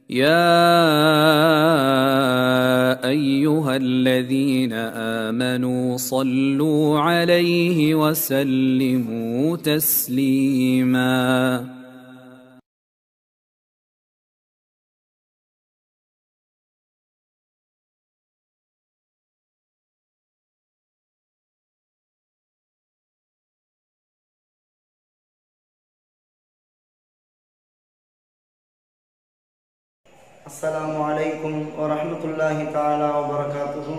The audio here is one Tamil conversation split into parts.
يا ايها الذين امنوا صلوا عليه وسلموا تسليما السلام عليكم ورحمة الله تعالى وبركاته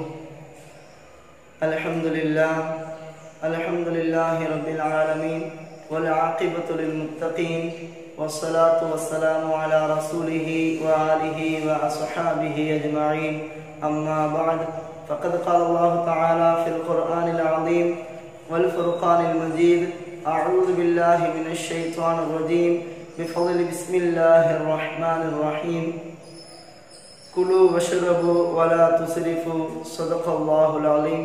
الحمد لله الحمد لله رب العالمين والعاقبة للمتقين والصلاة والسلام على رسوله وآله وأصحابه أجمعين أما بعد فقد قال الله تعالى في القرآن العظيم والفرقان المجيد أعوذ بالله من الشيطان الرجيم بفضل بسم الله الرحمن الرحيم كلوا واشربوا ولا تسرفوا صدق الله العظيم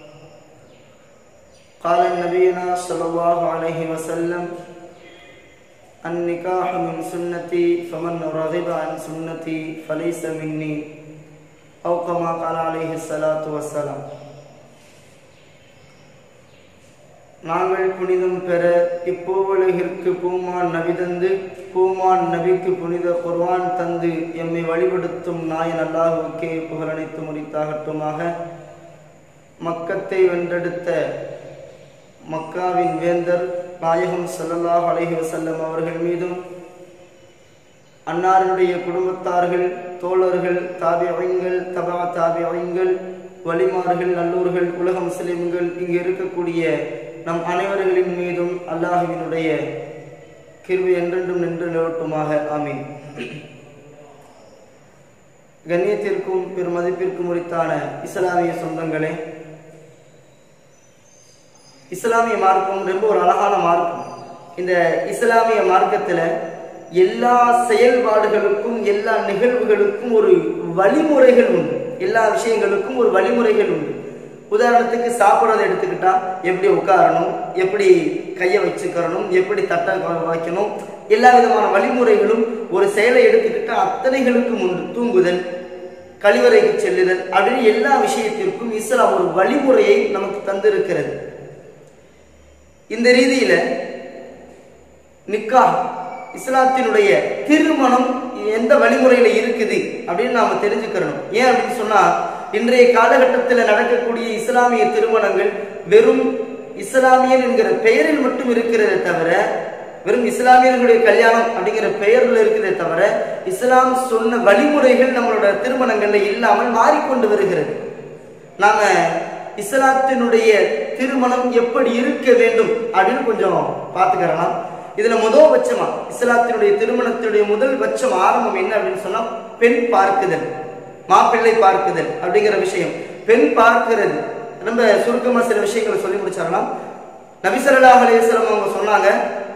قال نبينا صلى الله عليه وسلم النكاح من سنتي فمن رغب عن سنتي فليس مني أو كما قال عليه الصلاة والسلام நாங்கள் புனிதம் பெற இப்பூவுலகிற்கு பூமான் நபி தந்து பூமான் நபிக்கு புனித குர்வான் தந்து எம்மை வழிபடுத்தும் நாயன் அல்லாஹுக்கே புகழனைத்து முடித்தாகட்டுமாக மக்கத்தை வென்றெடுத்த மக்காவின் வேந்தர் நாயகம் ஸல்லல்லாஹு அலைஹி வஸல்லம் அவர்கள் மீதும் அன்னாருடைய குடும்பத்தார்கள் தோழர்கள் தாபியங்கள் தபா தாபியங்கள் வலிமார்கள் நல்லூர்கள் உலக முஸ்லிம்கள் இங்கு இருக்கக்கூடிய நம் அனைவர்களின் மீதும் அல்லாஹுவினுடைய கிருவி என்றென்றும் நின்று நிலவட்டுமாக ஆமீன் கண்ணியத்திற்கும் பெருமதிப்பிற்கும் உரித்தான இஸ்லாமிய சொந்தங்களே இஸ்லாமிய மார்க்கம் ரொம்ப ஒரு அழகான மார்க்கம் இந்த இஸ்லாமிய மார்க்கத்தில் எல்லா செயல்பாடுகளுக்கும் எல்லா நிகழ்வுகளுக்கும் ஒரு வழிமுறைகள் உண்டு எல்லா விஷயங்களுக்கும் ஒரு வழிமுறைகள் உண்டு உதாரணத்துக்கு சாப்பிட்றதை எடுத்துக்கிட்டா எப்படி உட்காரணும் எப்படி கையை வச்சுக்கிறணும் எப்படி தட்டை வைக்கணும் எல்லா விதமான வழிமுறைகளும் ஒரு செயலை எடுத்துக்கிட்டா அத்தனைகளுக்கும் உண்டு தூங்குதல் கழிவறைக்கு செல்லுதல் அப்படின்னு எல்லா விஷயத்திற்கும் இஸ்லாம் ஒரு வழிமுறையை நமக்கு தந்திருக்கிறது இந்த ரீதியில நிக்கா இஸ்லாத்தினுடைய திருமணம் எந்த வழிமுறையில இருக்குது அப்படின்னு நாம தெரிஞ்சுக்கிறணும் ஏன் அப்படின்னு சொன்னா இன்றைய காலகட்டத்தில் நடக்கக்கூடிய இஸ்லாமிய திருமணங்கள் வெறும் இஸ்லாமியன் என்கிற பெயரில் மட்டும் இருக்கிறதே தவிர வெறும் இஸ்லாமியர்களுடைய கல்யாணம் அப்படிங்கிற பெயர்ல இருக்கிறதே தவிர இஸ்லாம் சொன்ன வழிமுறைகள் நம்மளோட திருமணங்கள்ல இல்லாமல் மாறிக்கொண்டு வருகிறது நாம இஸ்லாத்தினுடைய திருமணம் எப்படி இருக்க வேண்டும் அப்படின்னு கொஞ்சம் பார்த்துக்கிறலாம் இதுல முதல் பட்சமா இஸ்லாத்தினுடைய திருமணத்தினுடைய முதல் பட்சம் ஆரம்பம் என்ன அப்படின்னு சொன்னா பெண் பார்க்குதல் மாப்பிள்ளை பார்க்குதல் அப்படிங்கிற விஷயம் பெண் பார்க்கிறது ரொம்ப சுருக்கமா சில விஷயங்களை சொல்லி முடிச்சிடலாம் நபிசல்லா அலையம் அவங்க சொன்னாங்க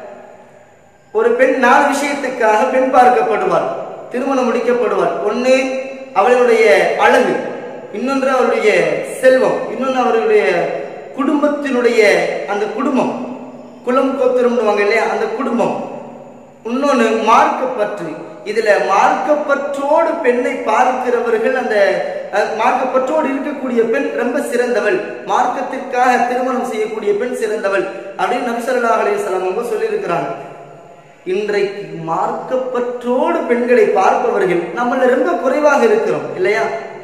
ஒரு பெண் நாலு விஷயத்துக்காக பெண் பார்க்கப்படுவாள் திருமணம் முடிக்கப்படுவாள் ஒன்று அவளுடைய அழகு இன்னொன்று அவருடைய செல்வம் இன்னொன்று அவருடைய குடும்பத்தினுடைய அந்த குடும்பம் குலம் கோத்திரம்னுவாங்க இல்லையா அந்த குடும்பம் இன்னொன்று மார்க்கப்பற்று இதுல மார்க்கப்பற்றோடு பெண்ணை பார்க்கிறவர்கள் அந்த மார்க்கப்பற்றோடு இருக்கக்கூடிய பெண் ரொம்ப சிறந்தவள் மார்க்கத்திற்காக திருமணம் செய்யக்கூடிய பெண் சிறந்தவள் அப்படின்னு நபிசல்லா அலையம் அவங்க சொல்லியிருக்கிறாங்க இன்றைக்கு மார்க்கப்பற்றோடு பெண்களை பார்ப்பவர்கள் நம்மள ரொம்ப குறைவாக இருக்கிறோம் இல்லையா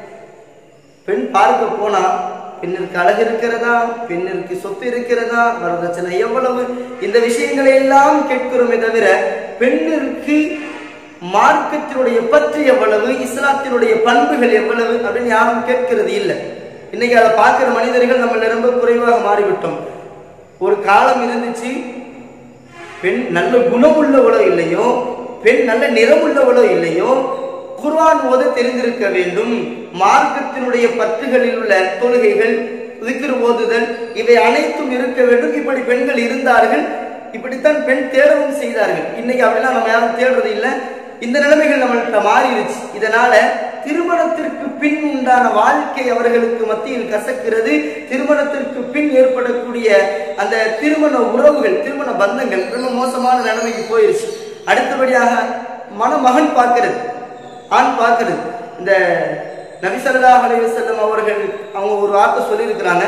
பெண் பார்க்க போனா பெண்ணிற்கு அழகு இருக்கிறதா பெண்ணிற்கு சொத்து இருக்கிறதா வரதட்சணை எவ்வளவு இந்த விஷயங்களை எல்லாம் கேட்கிறோமே தவிர பெண்ணிற்கு மார்க்கத்தினுடைய பற்று எவ்வளவு இஸ்லாத்தினுடைய பண்புகள் எவ்வளவு அப்படின்னு யாரும் கேட்கிறது இல்லை இன்னைக்கு அதை பார்க்கிற மனிதர்கள் நம்மள ரொம்ப குறைவாக மாறிவிட்டோம் ஒரு காலம் இருந்துச்சு பெண் நல்ல குணம் உள்ளவளோ இல்லையோ பெண் நல்ல நிறம் உள்ளவளோ இல்லையோ குர்ஆன் ஓத தெரிந்திருக்க வேண்டும் மார்க்கத்தினுடைய பற்றுகளில் உள்ள தொழுகைகள் திக்ர் ஓதுதல் இவை அனைத்தும் இருக்க வேண்டும் இப்படி பெண்கள் இருந்தார்கள் இப்படித்தான் பெண் தேடவும் செய்தார்கள் இன்னைக்கு அப்படிலாம் நம்ம யாரும் தேடுறது இல்லை இந்த நிலைமைகள் நம்மள்கிட்ட மாறிடுச்சு இதனால திருமணத்திற்கு பின் உண்டான வாழ்க்கை அவர்களுக்கு மத்தியில் கசக்கிறது திருமணத்திற்கு பின் ஏற்படக்கூடிய அந்த திருமண உறவுகள் திருமண பந்தங்கள் ரொம்ப மோசமான நிலைமைக்கு போயிருச்சு அடுத்தபடியாக மணமகன் பார்க்கிறது ஆண் பார்க்கிறது இந்த நபிசல்லாஹ் அலைவசல்லம் அவர்கள் அவங்க ஒரு வார்த்தை சொல்லியிருக்கிறாங்க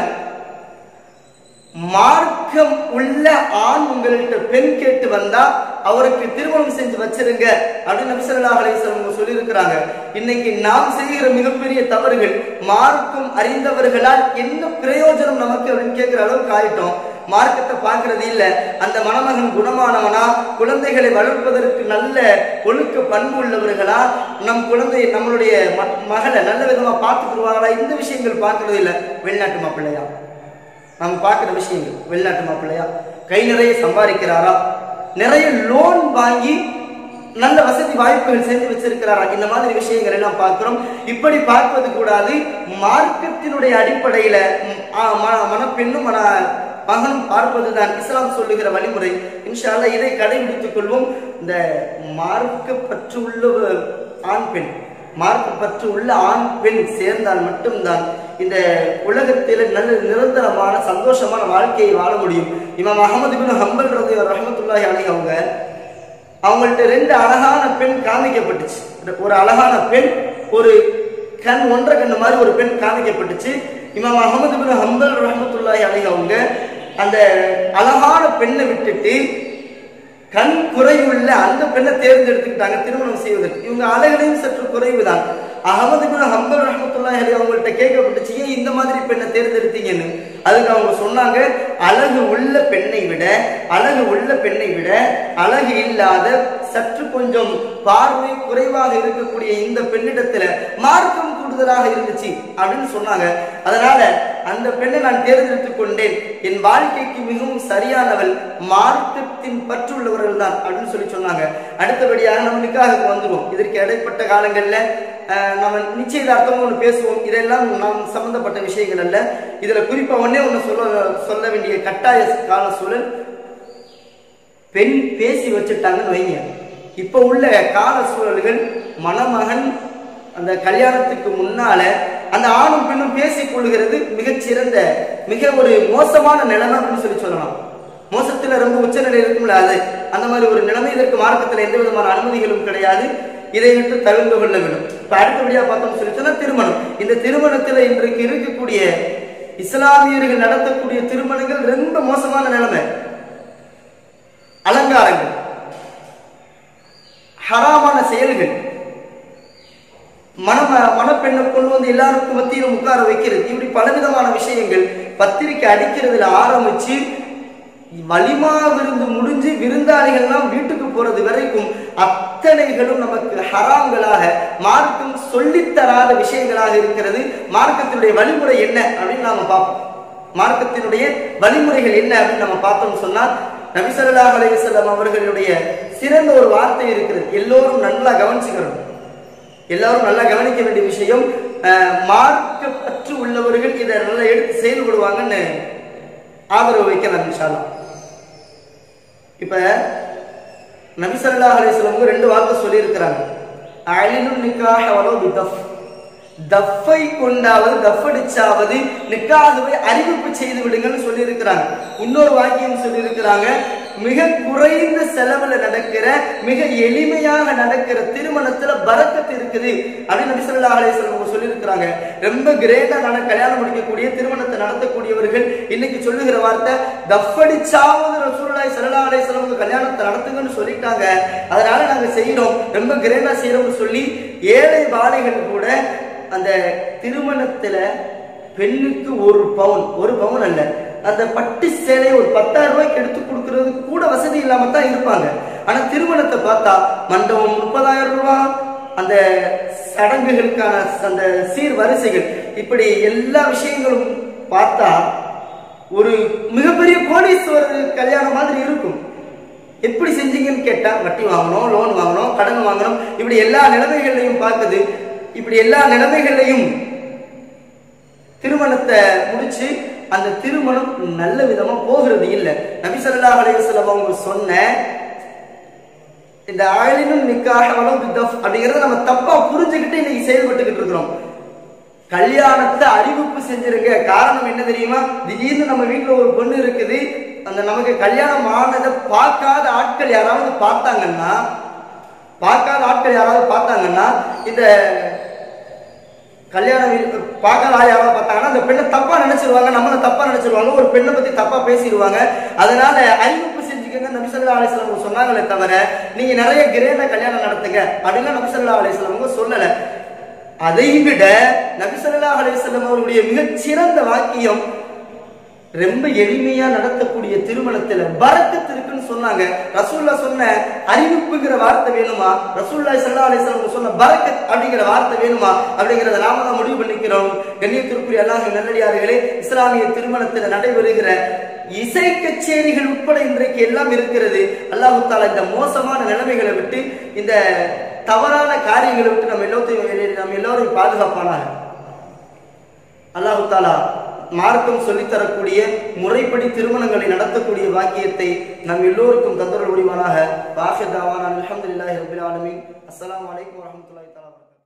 மார்க்கம் உள்ள ஆண் உங்கள்கிட்ட பெண் கேட்டு வந்தா அவருக்கு திருமணம் செஞ்சு வச்சிருங்க அப்படின்னு நபிசல்லா அலிஸ்லாம் சொல்லியிருக்கிறாங்க இன்னைக்கு நாம் செய்கிற மிகப்பெரிய தவறுகள் மார்க்கம் அறிந்தவர்களால் என்ன பிரயோஜனம் நமக்கு அப்படின்னு கேட்கிற அளவுக்கு ஆயிட்டோம் மார்க்கத்தை பார்க்கறது இல்ல அந்த மணமகன் குணமானவனா குழந்தைகளை வளர்ப்பதற்கு நல்ல ஒழுக்க பண்பு உள்ளவர்களா நம் குழந்தை நம்மளுடைய ம- மகளை நல்ல விதமா பார்த்துக்குருவாங்களா இந்த விஷயங்கள் பார்க்கறது இல்ல வெளிநாட்டு மாப்பிள்ளையா நம்ம பார்க்குற விஷயங்கள் வெளிநாட்டு மாப்பிள்ளையா கை நிறைய சம்பாதிக்கிறாரா நிறைய லோன் வாங்கி நல்ல வசதி வாய்ப்புகள் செஞ்சு வச்சிருக்கிறாரா இந்த மாதிரி விஷயங்கள் எல்லாம் பார்க்கிறோம் இப்படி பார்ப்பது கூடாது மார்க்கத்தினுடைய அடிப்படையில ம், ஆ, ம- மணப்பெண்ணும் மன மகனும் பார்ப்பதுதான் இஸ்லாம் சொல்லுகிற வழிமுறை இன்ஷா அல்லாஹ் இதை கடைபிடித்துக் கொள்வோம் இந்த மார்க்க பற்று உள்ள ஆண் பெண் மார்க்க பற்று உள்ள ஆண் பெண் சேர்ந்தால் மட்டும்தான் இந்த உலகத்தில் நல்ல நிரந்தரமான சந்தோஷமான வாழ்க்கையை வாழ முடியும் இமாம் அகமது பின் ஹம்பல் ரதி ரஹமத்துல்லாஹி அலைஹி அவங்க அவங்கள்ட்ட ரெண்டு அழகான பெண் காமிக்கப்பட்டுச்சு ஒரு அழகான பெண் ஒரு கண் ஒன்றரை கண்ணு மாதிரி ஒரு பெண் காமிக்கப்பட்டுச்சு இமாம் அகமது பின் ஹம்பல் ரஹமத்துல்லாஹி அலைஹி அவங்க அந்த அழகான பெண்ணை விட்டுட்டு கண் குறைவுள்ள அந்த பெண்ணை தேர்ந்தெடுத்துக்கிட்டாங்க திருமணம் செய்வதற்கு இவங்க அழகுலையும் சற்று குறைவுதான் அகமது பின் ஹம்பல் ரஹமத்துல்லாஹி அலைஹி அவங்கள்ட்ட கேட்கப்பட்டுச்சு ஏன் இந்த மாதிரி பெண்ணை தேர்ந்தெடுத்தீங்கன்னு அதுக்கு அவங்க சொன்னாங்க அழகு உள்ள பெண்ணை விட அழகு உள்ள பெண்ணை விட அழகு இல்லாத சற்று கொஞ்சம் பார்வை குறைவாக இருக்கக்கூடிய இந்த பெண்ணிடத்துல மார்க்கம் கூடுதலாக இருந்துச்சு அப்படின்னு சொன்னாங்க அதனால அந்த பெண்ணை நான் தேர்ந்தெடுத்துக் கொண்டேன் என் வாழ்க்கைக்கு மிகவும் சரியானவள் மார்க்கத்தின் பற்றுள்ளவர்கள் தான் அப்படின்னு சொல்லி சொன்னாங்க அடுத்தபடியாக நம்ம நிக்காக வந்துருவோம் இதற்கு இடைப்பட்ட காலங்கள்ல அஹ், நம்ம நிச்சயதார்த்தம் ஒன்று பேசுவோம் இதெல்லாம் நாம் சம்பந்தப்பட்ட விஷயங்கள் அல்ல இதுல குறிப்பா ஒண்ணே ஒண்ணு சொல்ல சொல்ல வேண்டிய கட்டாய கால சூழல் பெண் பேசி வச்சுட்டாங்கன்னு வைங்க இப்ப உள்ள கால சூழல்கள் மணமகன் அந்த கல்யாணத்துக்கு முன்னால அந்த ஆணும் பெண்ணும் பேசிக் கொள்கிறது மிகச்சிறந்த மிக ஒரு மோசமான நிலைமை அப்படின்னு சொல்லி சொல்லலாம் மோசத்துல ரொம்ப உச்சநிலை இருக்கும்ல அது அந்த மாதிரி ஒரு நிலைமை இதற்கு மார்க்கத்துல எந்த விதமான அனுமதிகளும் கிடையாது இதை விட்டு தவிர்த்து கொள்ள வேண்டும் இப்ப அடுத்தபடியா பார்த்தோம்னு சொல்லி சொன்னா திருமணம் இந்த திருமணத்துல இன்றைக்கு இருக்கக்கூடிய இஸ்லாமியர்கள் நடத்தக்கூடிய திருமணங்கள் ரொம்ப மோசமான நிலைமை அலங்காரங்கள் ஹராமான செயல்கள் மன மணப்பெண்ணை கொண்டு வந்து எல்லாருக்கும் மத்தியிலும் உட்கார வைக்கிறது இப்படி பலவிதமான விஷயங்கள் பத்திரிக்கை அடிக்கிறதுல ஆரம்பிச்சு வலிமா விருந்து முடிஞ்சு விருந்தாளிகள்லாம் வீட்டுக்கு போறது வரைக்கும் அத்தனைகளும் நமக்கு ஹராம்களாக மார்க்கம் சொல்லித்தராத விஷயங்களாக இருக்கிறது மார்க்கத்தினுடைய வழிமுறை என்ன அப்படின்னு நாம பார்ப்போம் மார்க்கத்தினுடைய வழிமுறைகள் என்ன அப்படின்னு நம்ம பார்த்தோம்னு சொன்னா நபிசல்லாஹ் அலைவசல்லம் அவர்களுடைய சிறந்த ஒரு வார்த்தை இருக்கிறது எல்லோரும் நல்லா கவனிச்சுக்கிறோம் எல்லாரும் நல்லா கவனிக்க வேண்டிய விஷயம் அஹ், மார்க்க பற்று உள்ளவர்கள் இதை நல்லா எடுத்து செயல்படுவாங்கன்னு ஆதரவு வைக்கலாம் இன்ஷால்லாம் இப்ப நபி ஸல்லல்லாஹு அலைஹி வஸல்லம் ரெண்டு வார்த்தை சொல்லியிருக்கிறாங்க அலினு நிக்காஹ வலோ பிதஃப் தஃபை கொண்டாவது தஃபடிச்சாவது நிக்காதுவை அறிவிப்பு செய்து விடுங்கன்னு சொல்லியிருக்கிறாங்க இன்னொரு வாக்கியம் சொல்லியிருக்கிறாங்க மிக குறைந்த செலவுல நடக்கிற மிக எளிமையாக நடக்கிற திருமணத்துல பரக்கத்து இருக்குது அப்படின்னு நபி ஸல்லல்லாஹு அலைஹி வஸல்லம் அவங்க சொல்லியிருக்கிறாங்க ரொம்ப கிரேட்டா நட கல்யாணம் முடிக்கக்கூடிய திருமணத்தை நடத்தக்கூடியவர்கள் இன்னைக்கு சொல்லுகிற வார்த்தை தஃபடிச்சாவது ரசூலுல்லாஹி ஸல்லல்லாஹு அலைஹி வஸல்லம் உங்க கல்யாணத்தை நடத்துங்கன்னு சொல்லிட்டாங்க அதனால நாங்க செய்யறோம் ரொம்ப கிரேட்டா செய்யறோம்னு சொல்லி ஏழை வாழைகள் கூட அந்த திருமணத்துல பெண்ணுக்கு ஒரு பவுன் ஒரு பவுன் அல்ல அந்த பட்டு சேலையை ஒரு பத்தாயிரம் ரூபாய்க்கு எடுத்து கொடுக்கறது கூட வசதி இல்லாம தான் இருப்பாங்க ஆனா திருமணத்தை பார்த்தா மண்டபம் முப்பதாயிரம் ரூபாய் அந்த சடங்குகளுக்கான அந்த சீர் வரிசைகள் இப்படி எல்லா விஷயங்களும் பார்த்தா ஒரு மிகப்பெரிய கோடீஸ்வரர் கல்யாணம் மாதிரி இருக்கும் எப்படி செஞ்சீங்கன்னு கேட்டா வட்டி வாங்கணும் லோன் வாங்கணும் கடன் வாங்கணும் இப்படி எல்லா நிலைமைகளையும் பார்க்குது இப்படி எல்லா நிலைமைகளையும் திருமணத்தை முடிச்சு அந்த திருமணம் நல்ல விதமா போகிறது இல்ல நபி ஸல்லல்லாஹு அலைஹி வஸல்லம் அவங்க சொன்ன இந்த ஆயினும் நிக்காக வளவு தஃப் அப்படிங்கறத நம்ம தப்பா புரிஞ்சுக்கிட்டு இன்னைக்கு செயல்பட்டுக்கிட்டு இருக்கிறோம் கல்யாணத்தை அறிவிப்பு செஞ்சிருங்க காரணம் என்ன தெரியுமா திடீர்னு நம்ம வீட்டுல ஒரு பொண்ணு இருக்குது அந்த நமக்கு கல்யாணம் ஆனதை பார்க்காத ஆட்கள் யாராவது பார்த்தாங்கன்னா பார்க்காத ஆட்கள் யாராவது பார்த்தாங்கன்னா இந்த கல்யாணம் வீ- பார்க்காத ஆள் யாராவது பார்த்தாங்கன்னா அந்த பெண்ணை தப்பா நினைச்சிருவாங்க நம்மள தப்பா நினைச்சிருவாங்க ஒரு பெண்ணை பத்தி தப்பா பேசிடுவாங்க அதனால அறிவிப்பு செஞ்சுக்கங்க நபி ஸல்லல்லாஹு அலைஹி வஸல்லம் சொன்னாங்களே தவிர நீங்க நிறைய கிரேண்ட கல்யாணம் நடத்துங்க அப்படின்னு நபி ஸல்லல்லாஹு அலைஹி வஸல்லம் சொல்லல அதை விட நபி ஸல்லல்லாஹு அலைஹி வஸல்லம் அவருடைய மிகச்சிறந்த வாக்கியம் ரொம்ப எளிமையா நடத்தக்கூடிய திருமணத்துல பரக்கத்து இருக்குன்னு சொன்னாங்க ரசூல்லா சொன்ன அறிவிப்புங்கிற வார்த்தை வேணுமா ரசூல்லா ஸல்லல்லாஹு அலைஹி வஸல்லம் சொன்ன பரக்கத் அப்படிங்கிற வார்த்தை வேணுமா அப்படிங்கறத நாம தான் முடிவு பண்ணிக்கிறோம் கண்ணியத்திற்குரிய அல்லாஹ் நல்லடியார்களே இஸ்லாமிய திருமணத்துல நடைபெறுகிற இசை கச்சேரிகள் உட்பட இன்றைக்கு எல்லாம் இருக்கிறது அல்லாஹு தாலா இந்த மோசமான நிலைமைகளை விட்டு இந்த தவறான காரியங்களை விட்டு நம்ம எல்லாத்தையும் நம்ம எல்லோரையும் பாதுகாப்பானாக அல்லாஹு தாலா மார்க்கம் சொல்லித்தரக்கூடிய முறைப்படி திருமணங்களை நடத்தக்கூடிய வாக்கியத்தை நம் எல்லோருக்கும் தந்தரல் முடிவானாக வாஹிதாவான அல்ஹம்துலில்லாஹி ரபில் ஆலமீன் அஸ்ஸலாமு அலைக்கும் வரஹ்மத்துல்லாஹி தஆலா வபரகாத்துஹு